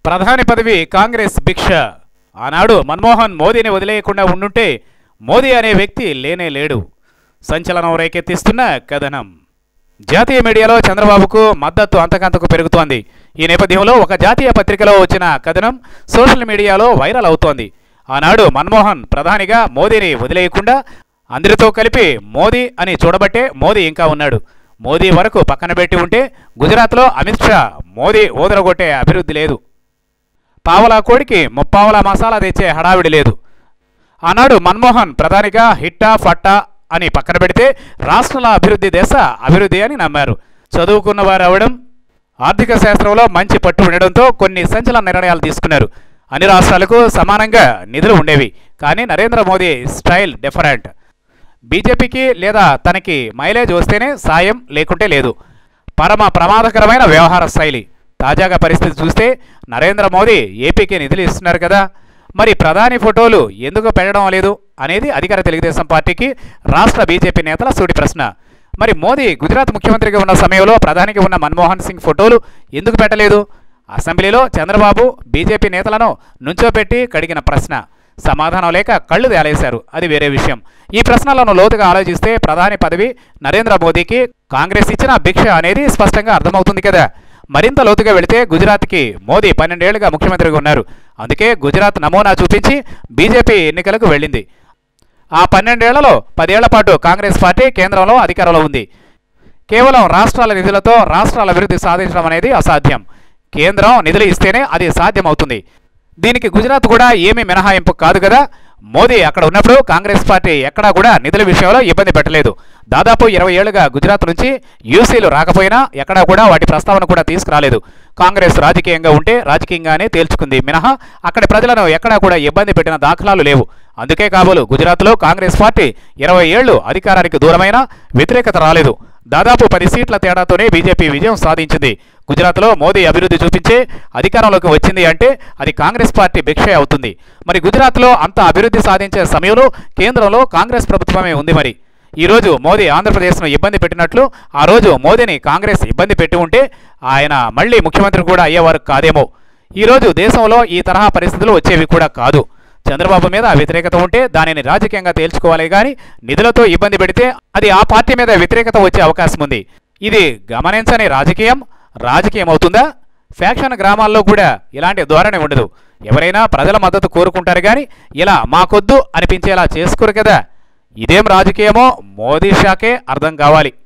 ప్రధాని పదవి కాంగ్రెస్ భిక్ష ఆనాడు మన్మోహన్ మోదీని వదిలేయకుండా ఉండుంటే మోదీ అనే వ్యక్తి లేనే లేడు సంచలనం రేకెత్తిస్తున్న కథనం జాతీయ మీడియాలో చంద్రబాబుకు మద్దతు అంతకంతకు పెరుగుతోంది ఈ నేపథ్యంలో ఒక జాతీయ పత్రికలో వచ్చిన కథనం సోషల్ మీడియాలో వైరల్ అవుతోంది ఆనాడు మన్మోహన్ ప్రధానిగా మోదీని వదిలేయకుండా అందరితో కలిపి మోదీ అని చూడబట్టే మోదీ ఇంకా ఉన్నాడు మోదీ వరకు పక్కన పెట్టి ఉంటే గుజరాత్లో అమిత్ షా మోదీ ఊదరగొట్టే అభివృద్ధి లేదు పావలా కోడికి ముప్పావలా మసాలా తెచ్చే హడావిడి లేదు ఆనాడు మన్మోహన్ ప్రధానిగా హిట్టా ఫట్టా అని పక్కన పెడితే రాష్ట్రాల అభివృద్ధి దేశ అభివృద్ధి అని నమ్మారు చదువుకున్న వారు అవడం ఆర్థిక శాస్త్రంలో మంచి పట్టు ఉండడంతో కొన్ని సంచలన నిర్ణయాలు తీసుకున్నారు అన్ని రాష్ట్రాలకు సమానంగా నిధులు ఉండేవి కానీ నరేంద్ర మోదీ స్టైల్ డిఫరెంట్ బీజేపీకి లేదా తనకి మైలేజ్ వస్తేనే సాయం లేకుంటే లేదు పరమ ప్రమాదకరమైన వ్యవహార శైలి తాజాగా పరిస్థితి చూస్తే నరేంద్ర మోదీ ఏపీకి నిధులు ఇస్తున్నారు కదా మరి ప్రధాని ఫోటోలు ఎందుకు పెట్టడం లేదు అనేది అధికార తెలుగుదేశం పార్టీకి రాష్ట్ర బీజేపీ నేతల సూటి ప్రశ్న మరి మోదీ గుజరాత్ ముఖ్యమంత్రిగా ఉన్న సమయంలో ప్రధానికి ఉన్న మన్మోహన్ సింగ్ ఫోటోలు ఎందుకు పెట్టలేదు అసెంబ్లీలో చంద్రబాబు బీజేపీ నేతలను నుంచోపెట్టి కడిగిన ప్రశ్న సమాధానం లేక కళ్ళు తేలేశారు అది వేరే విషయం ఈ ప్రశ్నలను లోతుగా ఆలోచిస్తే ప్రధాని పదవి నరేంద్ర మోదీకి కాంగ్రెస్ ఇచ్చిన భిక్ష అనేది స్పష్టంగా అర్థమవుతుంది కదా మరింత లోతుగా వెళితే గుజరాత్కి మోదీ పన్నెండేళ్లుగా ముఖ్యమంత్రిగా ఉన్నారు అందుకే గుజరాత్ నమూనా చూపించి బీజేపీ ఎన్నికలకు వెళ్ళింది ఆ పన్నెండేళ్లలో పదేళ్ల పాటు కాంగ్రెస్ పార్టీ కేంద్రంలో అధికారంలో ఉంది కేవలం రాష్ట్రాల నిధులతో రాష్ట్రాల అభివృద్ధి సాధించడం అనేది అసాధ్యం కేంద్రం నిధులు ఇస్తేనే అది సాధ్యమవుతుంది దీనికి గుజరాత్ కూడా ఏమీ మినహాయింపు కాదు కదా మోదీ అక్కడ ఉన్నప్పుడు కాంగ్రెస్ పార్టీ ఎక్కడా కూడా నిధుల విషయంలో ఇబ్బంది పెట్టలేదు దాదాపు ఇరవై ఏళ్లుగా గుజరాత్ నుంచి యూసీలు రాకపోయినా ఎక్కడా కూడా వాటి ప్రస్తావన కూడా తీసుకురాలేదు కాంగ్రెస్ రాజకీయంగా ఉంటే రాజకీయంగానే తేల్చుకుంది మినహా అక్కడి ప్రజలను ఎక్కడా కూడా ఇబ్బంది పెట్టిన దాఖలాలు లేవు అందుకే కాబోలు గుజరాత్లో కాంగ్రెస్ పార్టీ ఇరవై ఏళ్లు అధికారానికి దూరమైన వ్యతిరేకత రాలేదు దాదాపు పది సీట్ల తేడాతోనే బీజేపీ విజయం సాధించింది గుజరాత్లో మోదీ అభివృద్ధి చూపించే అధికారంలోకి వచ్చింది అంటే అది కాంగ్రెస్ పార్టీ భిక్షే అవుతుంది మరి గుజరాత్లో అంత అభివృద్ధి సాధించే సమయంలో కేంద్రంలో కాంగ్రెస్ ప్రభుత్వమే ఉంది మరి ఈ రోజు మోదీ ఆంధ్రప్రదేశ్ను ఇబ్బంది పెట్టినట్లు ఆ రోజు మోదీని కాంగ్రెస్ ఇబ్బంది పెట్టి ఉంటే ఆయన మళ్ళీ ముఖ్యమంత్రి కూడా అయ్యేవారు కాదేమో ఈ రోజు దేశంలో ఈ తరహా పరిస్థితులు వచ్చేవి కూడా కాదు చంద్రబాబు మీద వ్యతిరేకత ఉంటే దానిని రాజకీయంగా తేల్చుకోవాలి కానీ నిధులతో ఇబ్బంది పెడితే అది ఆ పార్టీ మీద వ్యతిరేకత వచ్చే అవకాశం ఉంది ఇది గమనించని రాజకీయం రాజకీయం అవుతుందా ఫ్యాక్షన్ గ్రామాల్లో కూడా ఇలాంటి ధోరణి ఉండదు ఎవరైనా ప్రజల మద్దతు కోరుకుంటారు కానీ ఇలా మాకొద్దు అనిపించేలా చేసుకోరు కదా ఇదేం రాజకీయమో మోదీ షాకే అర్థం కావాలి